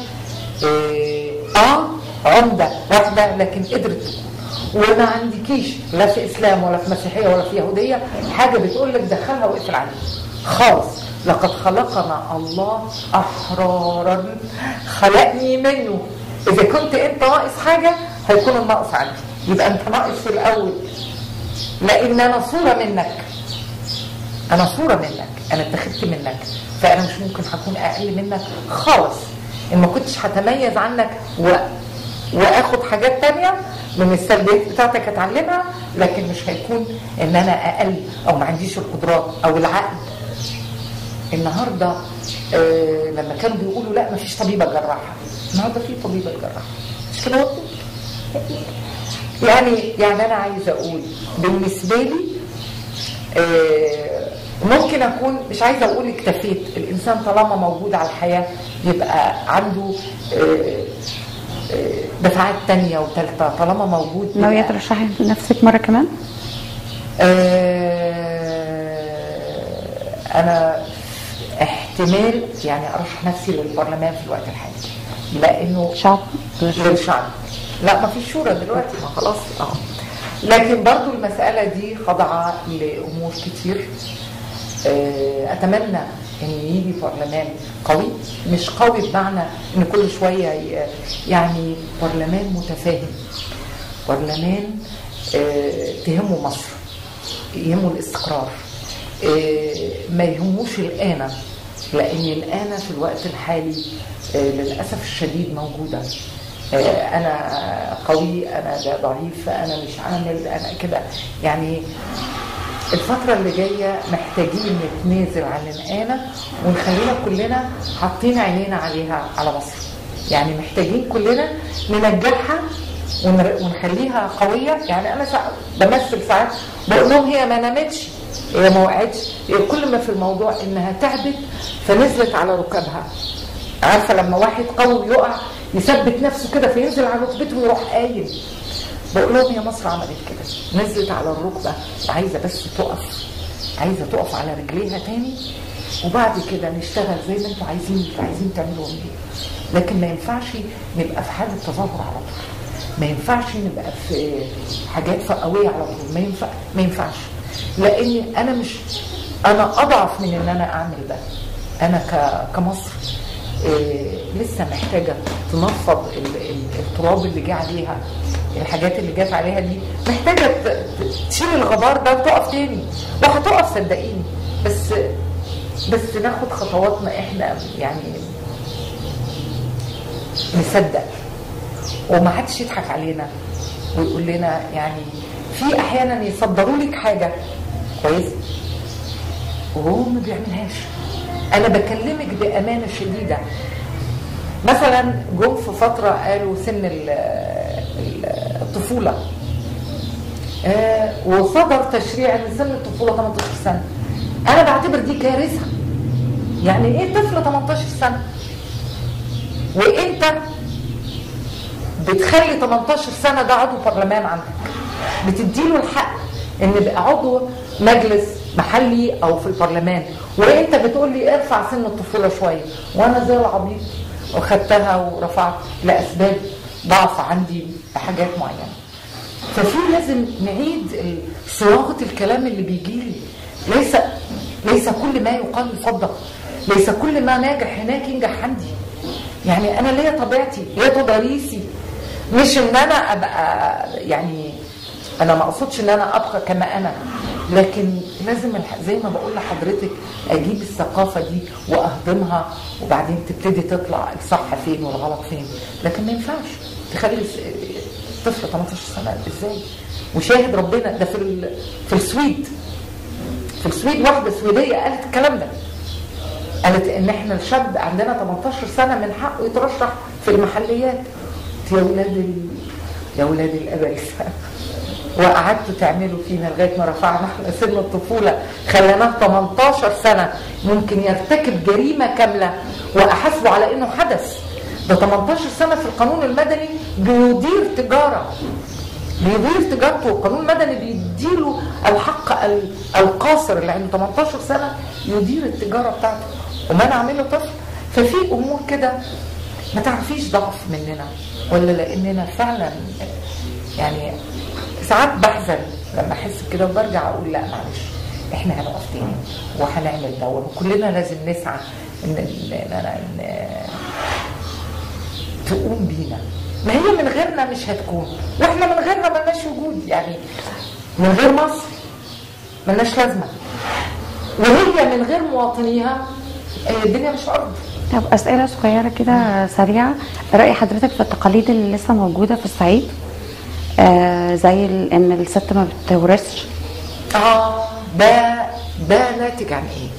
اه, آه عمده واحده لكن قدرت تكون وما عندكيش لا في اسلام ولا في مسيحيه ولا في يهوديه حاجه بتقول لك دخلها واقفل عليها خالص لقد خلقنا الله احرارا خلقني منه اذا كنت انت ناقص حاجه هيكون النقص عندي يبقى انت ناقص في الاول لان انا صوره منك انا صوره منك انا اتخذت منك فانا مش ممكن هكون اقل منك خالص ان ما كنتش هتميز عنك و... واخد حاجات تانية من السلبيات بتاعتك اتعلمها لكن مش هيكون ان انا اقل او ما عنديش القدرات او العقل النهارده آه لما كانوا بيقولوا لا ما فيش طبيبه جراحه النهارده في طبيبه جراحه مش كده برضه؟ يعني يعني انا عايزه اقول بالنسبه لي آه ممكن اكون مش عايزه اقول اكتفيت الانسان طالما موجود على الحياه يبقى عنده آه آه دفعات تانية وثالثة طالما موجود ناوية ترشحي نفسك مرة كمان؟ انا احتمال يعني ارشح نفسي للبرلمان في الوقت الحالي لانه شعب للشعب لا ما فيش شورى دلوقتي ما خلاص اه لكن برضو المسألة دي خاضعة لأمور كتير أتمنى إن يجي برلمان قوي مش قوي بمعنى إن كل شوية يعني برلمان متفاهم برلمان تهمه مصر يهمه الاستقرار ما يهموش الآن لأن الآن في الوقت الحالي للأسف الشديد موجودة انا قوي انا ضعيف انا مش عامل انا كده يعني الفترة اللي جاية محتاجين نتنازل عن الآنة ونخلينا كلنا حاطين عينينا عليها على مصر يعني محتاجين كلنا ننجحها ونر- ونخليها قويه يعني انا سا... بمثل ساعات بقول لهم هي ما نامتش هي ما وقعتش هي كل ما في الموضوع انها تعبت فنزلت على ركبها عارفه لما واحد قوي يقع يثبت نفسه كده فينزل على ركبته ويروح قايم بقول لهم يا مصر عملت كده نزلت على الركبه وعايزه بس تقف عايزه تقف على رجليها تاني وبعد كده نشتغل زي ما انتوا عايزين عايزين تعملوا ايه لكن ما ينفعش نبقى في حاله تظاهر على طول ما ينفعش نبقى في حاجات فقويه على طول ما ينفع ما ينفعش لان انا مش انا اضعف من ان انا اعمل ده انا ك- كمصر إيه لسه محتاجه تنفض ال- ال- التراب اللي جه عليها الحاجات اللي جت عليها دي محتاجه ت- ت- تشيل الغبار ده وتقف تاني وهتقف صدقيني بس بس ناخد خطواتنا احنا يعني نصدق وما حدش يضحك علينا ويقول لنا يعني في احيانا يصدروا لك حاجه كويس وهو ما بيعملهاش انا بكلمك بامانه شديده مثلا جم في فتره قالوا سن ال- ال- الطفوله آه، وصدر تشريع ان سن الطفوله 18 سنه انا بعتبر دي كارثه يعني ايه طفل 18 سنه وانت بتخلي 18 سنه ده عضو برلمان عندك بتديله الحق ان يبقى عضو مجلس محلي او في البرلمان وانت بتقول لي ارفع سن الطفوله شويه وانا زي العبيط وخدتها ورفعت لاسباب ضعف عندي بحاجات معينه ففي لازم نعيد ال- صياغه الكلام اللي بيجي لي ليس ليس كل ما يقال يصدق ليس كل ما ناجح هناك ينجح عندي يعني انا ليا طبيعتي ليا تضاريسي مش ان انا ابقى يعني انا ما اقصدش ان انا ابقى كما انا لكن لازم الح- زي ما بقول لحضرتك اجيب الثقافه دي واهضمها وبعدين تبتدي تطلع الصح فين والغلط فين لكن ما ينفعش تخلي س- طفل 18 سنه ازاي وشاهد ربنا ده في ال- في السويد في السويد واحده سويديه قالت الكلام ده قالت ان احنا الشاب عندنا 18 سنه من حقه يترشح في المحليات يا ولاد ال... يا ولاد الابلسه وقعدتوا تعملوا فينا لغايه ما رفعنا احنا سن الطفوله خليناه 18 سنه ممكن يرتكب جريمه كامله واحاسبه على انه حدث ده 18 سنه في القانون المدني بيدير تجاره بيدير تجارته القانون المدني بيديله الحق ال- القاصر اللي عنده 18 سنه يدير التجاره بتاعته ومنع منه طفل ففي امور كده ما تعرفيش ضعف مننا ولا لاننا فعلا يعني ساعات بحزن لما احس كده وبرجع اقول لا معلش احنا هنقف تاني وهنعمل ده وكلنا لازم نسعى ان ان, إن, إن تقوم بينا ما هي من غيرنا مش هتكون واحنا من غيرنا ملناش وجود يعني من غير مصر ملناش لازمه وهي من غير مواطنيها آه، الدنيا مش ارض طب اسئله صغيره كده سريعه راي حضرتك في التقاليد اللي لسه موجوده في الصعيد آه زي ال- ان الست ما بتورثش اه ده ده ناتج عن ايه؟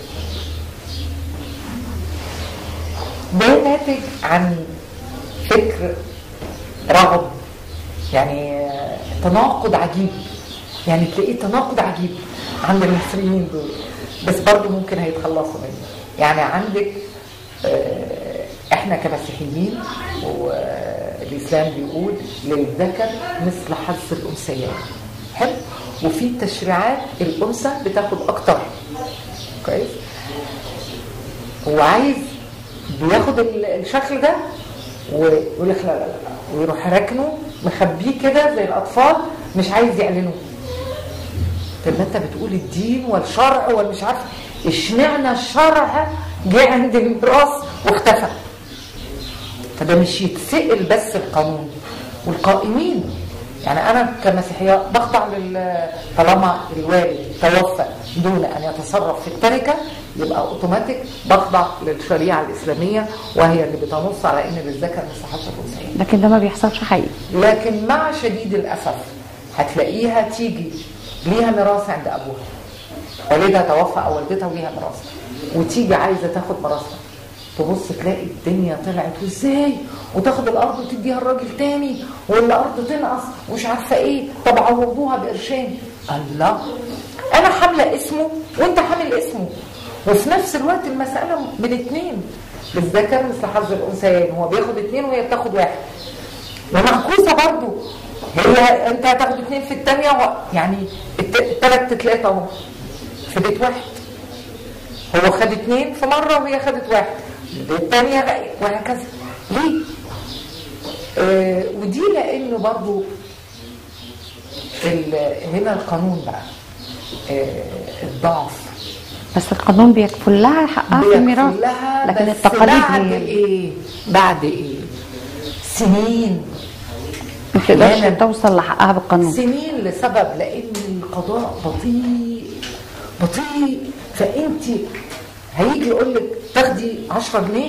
ده ناتج عن فكر رغب يعني آه، تناقض عجيب يعني تلاقيه تناقض عجيب عند المصريين دول بس برضه ممكن هيتخلصوا منه يعني عندك آه، احنا كمسيحيين والاسلام بيقول للذكر مثل حظ الانثيين حلو وفي تشريعات الانثى بتاخد اكتر كويس هو عايز بياخد ال- الشكل ده ويقول لك لا لا لا ويروح راكنه مخبيه كده زي الاطفال مش عايز يعلنه طب ما انت بتقول الدين والشرع والمش عارف اشمعنى الشرع جه عند الميراث واختفى فده مش يتسأل بس القانون والقائمين يعني انا كمسيحيه بخضع لل طالما الوالد توفى دون ان يتصرف في التركه يبقى اوتوماتيك بخضع للشريعه الاسلاميه وهي اللي بتنص على ان للذكر مثل حظ الانثيين لكن ده ما بيحصلش حقيقي لكن مع شديد الاسف هتلاقيها تيجي ليها ميراث عند ابوها والدها توفى او والدتها وليها ميراث وتيجي عايزه تاخد ميراثها تبص تلاقي الدنيا طلعت وازاي وتاخد الارض وتديها الراجل تاني والارض تنقص ومش عارفه ايه طب عوضوها بقرشين الله انا حامله اسمه وانت حامل اسمه وفي نفس الوقت المساله بالاثنين بالذكر مثل حظ الانثيين هو بياخد اثنين وهي بتاخد واحد ومعكوسه برضو هي انت هتاخد اثنين في الثانيه و... يعني الثلاث ثلاثه اهو في بيت واحد هو خد اثنين في مره وهي خدت واحد الثانيه وهكذا ليه؟ آه ودي لانه برضو هنا القانون بقى آه الضعف بس القانون بيكفل لها حقها في الميراث لها لكن بس التقاليد بعد هي ايه بعد ايه سنين ما تقدرش أحياناً توصل لحقها بالقانون سنين لسبب لان القضاء بطيء بطيء فانت هيجي يقول لك تاخدي 10 جنيه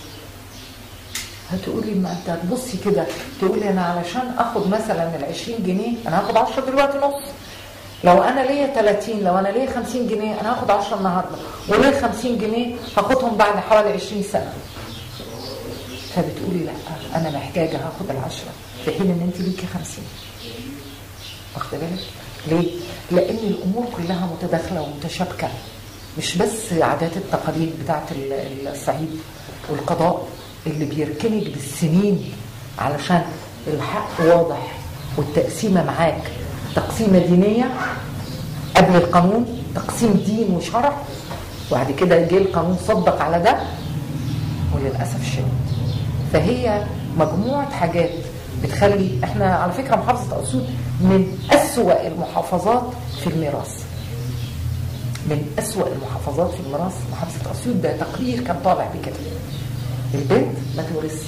هتقولي ما انت هتبصي كده تقولي انا علشان اخد مثلا ال 20 جنيه انا هاخد 10 دلوقتي نص لو انا ليا 30 لو انا ليا 50 جنيه انا هاخد 10 النهارده وليا 50 جنيه هاخدهم بعد حوالي 20 سنه فبتقولي لا انا محتاجه هاخد العشرة في حين ان انت ليكي 50 واخده بالك ليه لان الامور كلها متداخله ومتشابكه مش بس عادات التقاليد بتاعت ال- الصعيد والقضاء اللي بيركنك بالسنين علشان الحق واضح والتقسيمه معاك تقسيمه دينيه قبل القانون تقسيم دين وشرع وبعد كده جه القانون صدق على ده وللاسف الشديد فهي مجموعه حاجات بتخلي احنا على فكره محافظه اسيوط من اسوا المحافظات في الميراث من اسوا المحافظات في الميراث محافظه اسيوط ده تقرير كان طالع بكده البنت ما تورثش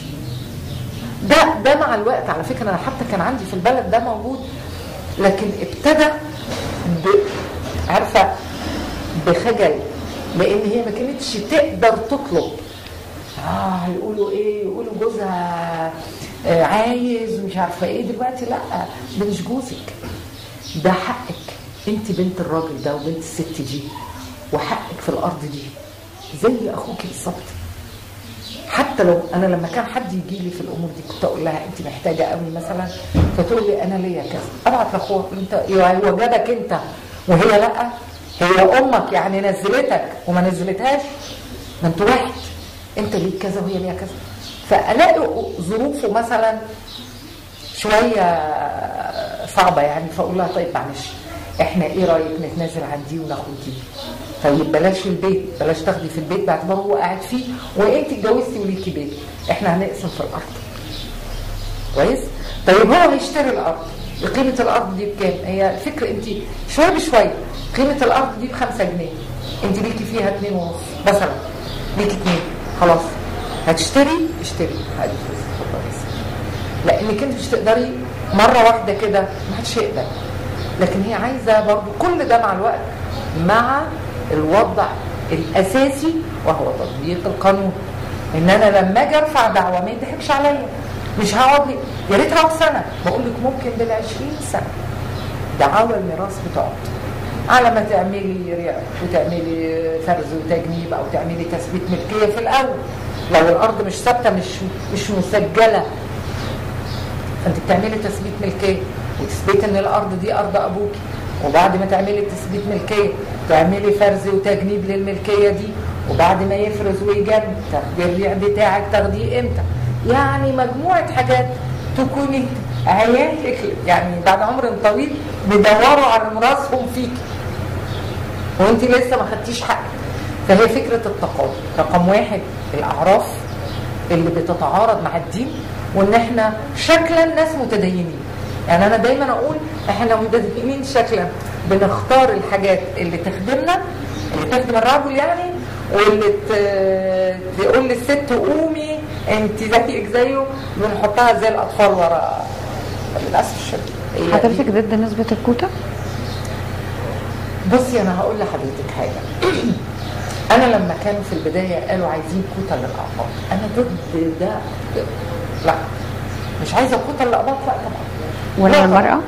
ده ده مع الوقت على فكره انا حتى كان عندي في البلد ده موجود لكن ابتدى ب عارفه بخجل لان هي ما كانتش تقدر تطلب اه يقولوا ايه يقولوا جوزها آه، عايز ومش عارفه ايه دلوقتي لا ده مش جوزك ده حقك انت بنت الراجل ده وبنت الست دي وحقك في الارض دي زي اخوك بالظبط حتى لو انا لما كان حد يجي لي في الامور دي كنت اقول لها انت محتاجه قوي مثلا فتقول لي انا ليا كذا ابعت لاخوها أقول انت يا وجدك انت وهي لا هي امك يعني نزلتك وما نزلتهاش ما انتوا واحد انت ليك كذا وهي ليها كذا فالاقي ظروفه مثلا شويه صعبه يعني فاقول لها طيب معلش احنا ايه رايك نتنازل عن دي وناخد دي طيب بلاش البيت بلاش تاخدي في البيت باعتبار هو قاعد فيه وانت اتجوزتي وليكي بيت احنا هنقسم في الارض كويس طيب هو هيشتري الارض قيمة الأرض دي بكام؟ هي الفكرة أنت شوية بشوية قيمة الأرض دي بخمسة جنيه أنت ليكي فيها اتنين ونص مثلا ليكي اتنين خلاص هتشتري اشتري هادي فلوس اتفضلي يا ستي. لأنك أنت مش تقدري مرة واحدة كده ما حدش يقدر لكن هي عايزة برضو كل ده مع الوقت مع الوضع الأساسي وهو تطبيق القانون ان انا لما اجي ارفع دعوه ما يضحكش عليا مش هقعد لي يا ريت هقعد سنه بقول لك ممكن بال 20 سنه دعاوى الميراث بتقعد على ما تعملي ريع وتعملي فرز وتجنيب او تعملي تثبيت ملكيه في الاول لو الارض مش ثابته مش مش مسجله فانت بتعملي تثبيت ملكيه وتثبيت ان الارض دي ارض ابوكي وبعد ما تعملي تثبيت ملكيه تعملي فرز وتجنيب للملكيه دي وبعد ما يفرز ويجنب تاخدي الريع بتاعك تاخديه امتى يعني مجموعه حاجات تكوني عيالك يعني بعد عمر طويل بيدوروا على مراسهم فيكي وانت لسه ما خدتيش حقك فهي فكره التقاضي رقم واحد الاعراف اللي بتتعارض مع الدين وان احنا شكلا ناس متدينين يعني انا دايما اقول احنا متدينين شكلا بنختار الحاجات اللي تخدمنا اللي تخدم الرجل يعني واللي ت- تقول للست قومي انت زيك زيه بنحطها زي الاطفال ورا للاسف الشديد هي دي- حضرتك ضد نسبة الكوتا؟ بصي انا هقول لحضرتك حاجه انا لما كانوا في البدايه قالوا عايزين كوتا للاعضاء انا ضد ده لا مش عايزه كوتا للاعضاء لا طبعا ولا لا طبعاً. المرأة؟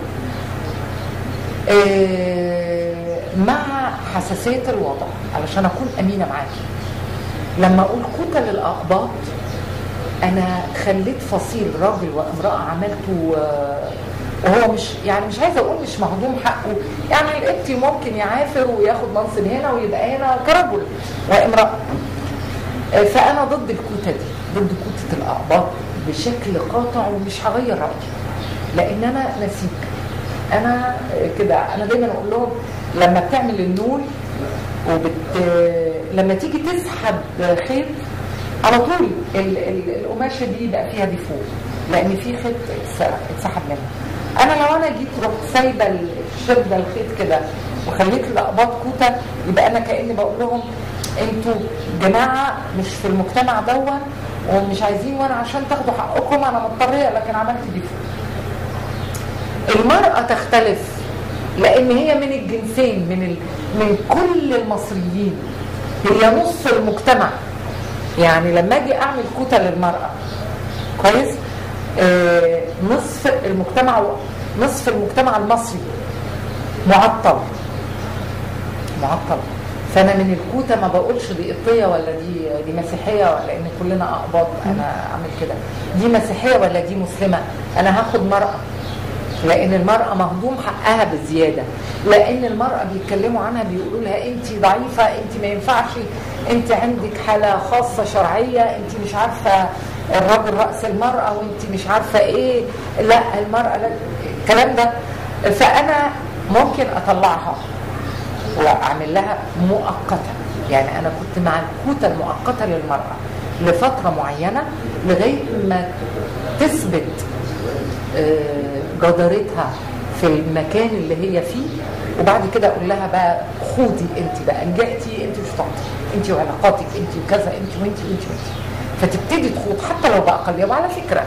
آه، مع حساسيه الوضع علشان اكون امينه معاكي لما اقول كوتا للاقباط انا خليت فصيل راجل وامراه عملته آه، وهو مش يعني مش عايزه اقول مش مهضوم حقه يعني القبطي ممكن يعافر وياخد منصب هنا ويبقى هنا كرجل وامراه آه، فانا ضد الكوتا دي ضد كوتة الاقباط بشكل قاطع ومش هغير رايي لان انا نسيك انا كده انا دايما اقول لهم لما بتعمل النول وبت لما تيجي تسحب خيط على طول ال... ال... القماشه دي يبقى فيها ديفو لان في خيط اتسرق اتسحب منها انا لو انا جيت رحت سايبه الشده الخيط كده وخليت الاقباط كوته يبقى انا كاني بقول لهم انتوا جماعه مش في المجتمع دون ومش عايزين وانا عشان تاخدوا حقكم انا مضطريه لكن عملت ديفو المرأة تختلف لأن هي من الجنسين من ال... من كل المصريين هي نص المجتمع يعني لما أجي أعمل كوتا للمرأة كويس آه نصف المجتمع نصف المجتمع المصري معطل معطل فانا من الكوته ما بقولش دي قبطيه ولا دي دي مسيحيه ولا ان كلنا اقباط انا اعمل كده دي مسيحيه ولا دي مسلمه انا هاخد مرأة لان المرأة مهضوم حقها بزيادة لان المرأة بيتكلموا عنها بيقولوا لها انت ضعيفة انت ما ينفعش انت عندك حالة خاصة شرعية انت مش عارفة الرجل رأس المرأة وانت مش عارفة ايه لا المرأة لا الكلام ده فانا ممكن اطلعها واعمل لها مؤقتا يعني انا كنت مع الكوتا المؤقته للمراه لفتره معينه لغايه ما تثبت جدارتها في المكان اللي هي فيه وبعد كده اقول لها بقى خودي انت بقى نجحتي انت مش طاقتي انت وعلاقاتك انت وكذا انت وانت وانت وانت فتبتدي تخوض حتى لو باقليه وعلى فكره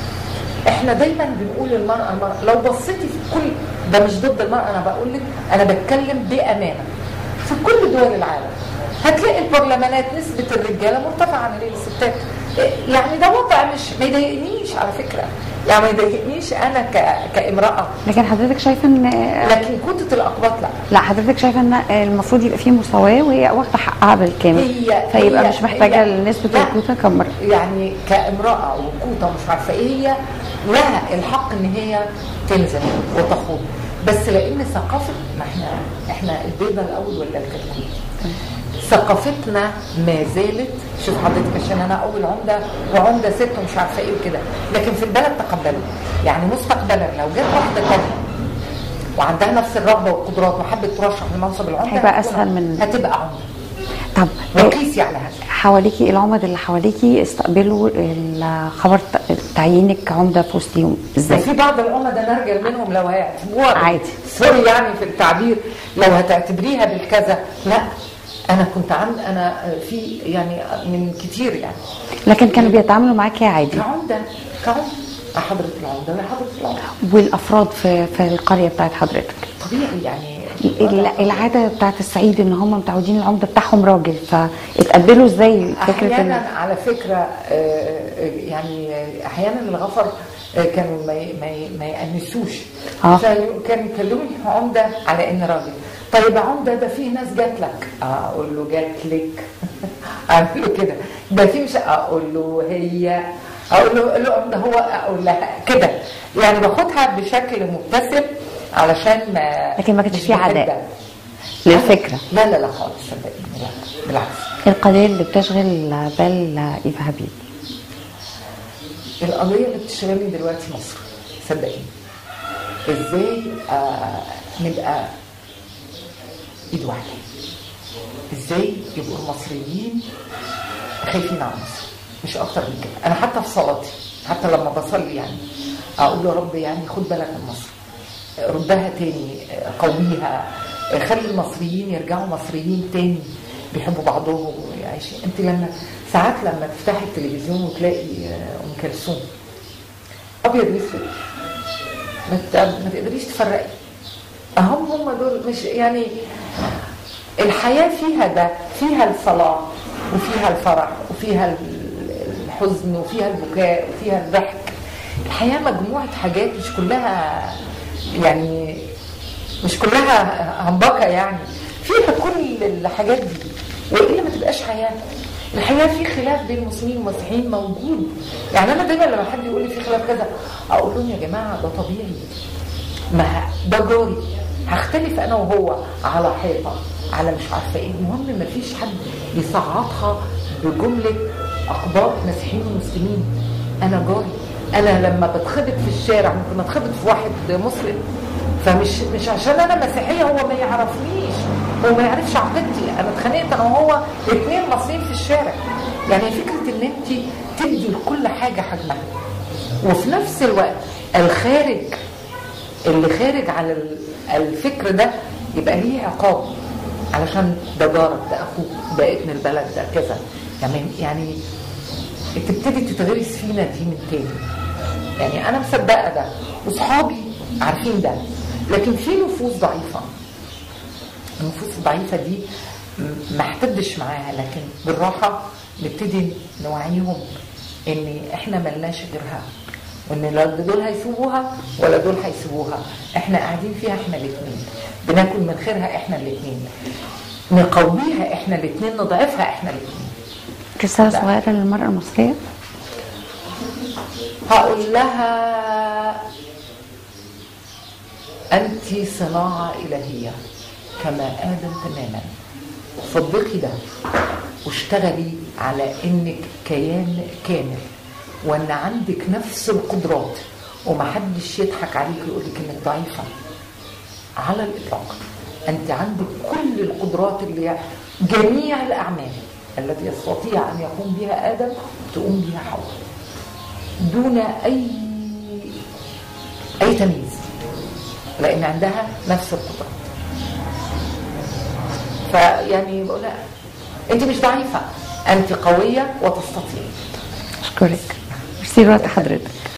احنا دايما بنقول المرأة المرأة لو بصيتي في كل ده مش ضد المرأة انا بقول لك انا بتكلم بأمانة في كل دول العالم هتلاقي البرلمانات نسبة الرجالة مرتفعة عن الستات يعني ده وضع مش ما يضايقنيش على فكرة يعني ما يضايقنيش انا ك... كامرأة لكن حضرتك شايفه ان لكن كوتة الاقباط لا لا حضرتك شايفه ان المفروض يبقى فيه مساواه وهي واخده حقها بالكامل هي فيبقى هي مش محتاجه هي لنسبه لا. الكوتا كمرأة يعني كامرأة وكوتة مش عارفة ايه هي لها الحق ان هي تنزل وتخوض بس لان ثقافة ما احنا احنا البيضة الاول ولا الكتكوت ثقافتنا ما زالت شوف حضرتك عشان انا اول عمده وعمده ست ومش عارفه ايه وكده لكن في البلد تقبلوا يعني مستقبلا لو جت واحده ثانيه وعندها نفس الرغبه والقدرات وحبت ترشح لمنصب العمده هيبقى هتكون- أسهل من- هتبقى عمده طب وقيسي على هذا حواليكي العمد اللي حواليكي استقبلوا الخبر ت- تعيينك كعمده في وسطهم ازاي؟ في بعض العملاء نرجل منهم لو هيعتبروها عادي. سوري يعني في التعبير لو هتعتبريها بالكذا لا انا كنت عند انا في يعني من كتير يعني لكن كانوا بيتعاملوا معاكي عادي كعمده كعمده يا حضره العمده يا حضره العمده والافراد في في القريه بتاعت حضرتك طبيعي يعني ال- العاده بتاعت الصعيد ان هم متعودين العمده بتاعهم راجل فاتقبلوا ازاي فكره احيانا ان على فكره آه، آه، يعني احيانا الغفر آه، كانوا ما ي- ما ي- ما يأنسوش آه. فكانوا يكلموني عمده على ان راجل طيب يا عمده ده في ناس جات لك آه، اقول له جات لك اعمل له كده ده في مش اقول له هي اقول له أقول له ده هو اقول لها كده يعني باخدها بشكل مبتسم علشان ما لكن ما كانش مش في بحب- عداء للفكره لا لا لا خالص صدقني لا بالعكس القضيه اللي بتشغل بال ايفا حبيب القضية اللي بتشغلني دلوقتي مصر صدقيني ازاي آه نبقى ايد واحدة ازاي يبقوا المصريين خايفين على مصر مش اكتر من كده انا حتى في صلاتي حتى لما بصلي يعني اقول يا رب يعني خد بالك من مصر ردها تاني قويها خلي المصريين يرجعوا مصريين تاني بيحبوا بعضهم ويعيشوا انت لما ساعات لما تفتحي التلفزيون وتلاقي ام كلثوم ابيض واسود ما ت- ما تقدريش تفرقي هم هم دول مش يعني الحياه فيها ده فيها الصلاه وفيها الفرح وفيها الحزن وفيها البكاء وفيها الضحك الحياه مجموعه حاجات مش كلها يعني مش كلها همبكه يعني فيها كل الحاجات دي والا ما تبقاش حياه الحقيقه في خلاف بين المسلمين والمسيحيين موجود يعني انا دايما لما حد يقول لي في خلاف كذا اقول لهم يا جماعه ده طبيعي ما ده جاري هختلف انا وهو على حيطه على مش عارفه ايه المهم ما فيش حد يصعدها بجمله اقباط مسيحيين ومسلمين انا جاري انا لما بتخبط في الشارع ممكن اتخبط في واحد مسلم فمش مش عشان انا مسيحيه هو ما يعرفنيش هو ما يعرفش عقيدتي انا اتخانقت انا وهو اثنين مصريين في الشارع يعني فكره ان انت تدي لكل حاجه حجمها وفي نفس الوقت الخارج اللي خارج على ال- الفكر ده يبقى ليه عقاب علشان ده جارك ده اخوك ده ابن البلد ده كذا يعني يعني تبتدي تتغرس فينا دي من تاني يعني انا مصدقه ده واصحابي عارفين ده لكن في نفوس ضعيفه النفوس الضعيفه دي م- ما احتدش معاها لكن بالراحه نبتدي نوعيهم ان احنا ملناش غيرها وان لا دول هيسيبوها ولا دول هيسيبوها احنا قاعدين فيها احنا الاثنين بناكل من خيرها احنا الاثنين نقويها احنا الاثنين نضعفها احنا الاثنين رسالة لا. صغيرة للمرأة المصرية هقول لها أنت صناعة إلهية كما آدم تماما صدقي ده واشتغلي على إنك كيان كامل وإن عندك نفس القدرات ومحدش يضحك عليك ويقول لك إنك ضعيفة على الإطلاق أنت عندك كل القدرات اللي جميع الأعمال التي يستطيع أن يقوم بها آدم تقوم بها حواء دون اي اي تمييز لان عندها نفس القدرات فيعني بقول لها انت مش ضعيفه انت قويه وتستطيعي أشكرك ميرسي لوقت حضرتك